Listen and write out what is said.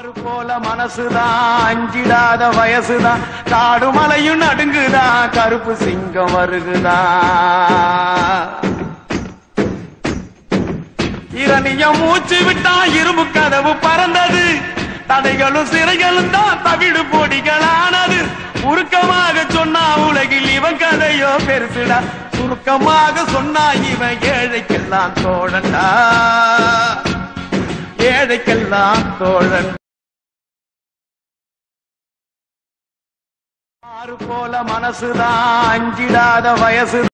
ஆறு போல மனசுதான் அஞ்சிடாத வயசுதான் காடு மலையும் நடுங்குதான் கருப்பு சிங்கம் வருகுதான் இரணிய மூச்சு விட்டா இரும்பு கதவு பறந்தது தடைகளும் சிறைகளும் தான் தவிடு பொடிகளானது உருக்கமாக சொன்னா உலகில் இவன் கதையோ பெருசுடா சுருக்கமாக சொன்னா இவன் ஏழைக்கெல்லாம் தோழண்டா ஏழைக்கெல்லாம் தோழன் ஆறு போல மனசுதான் அஞ்சிடாத வயசு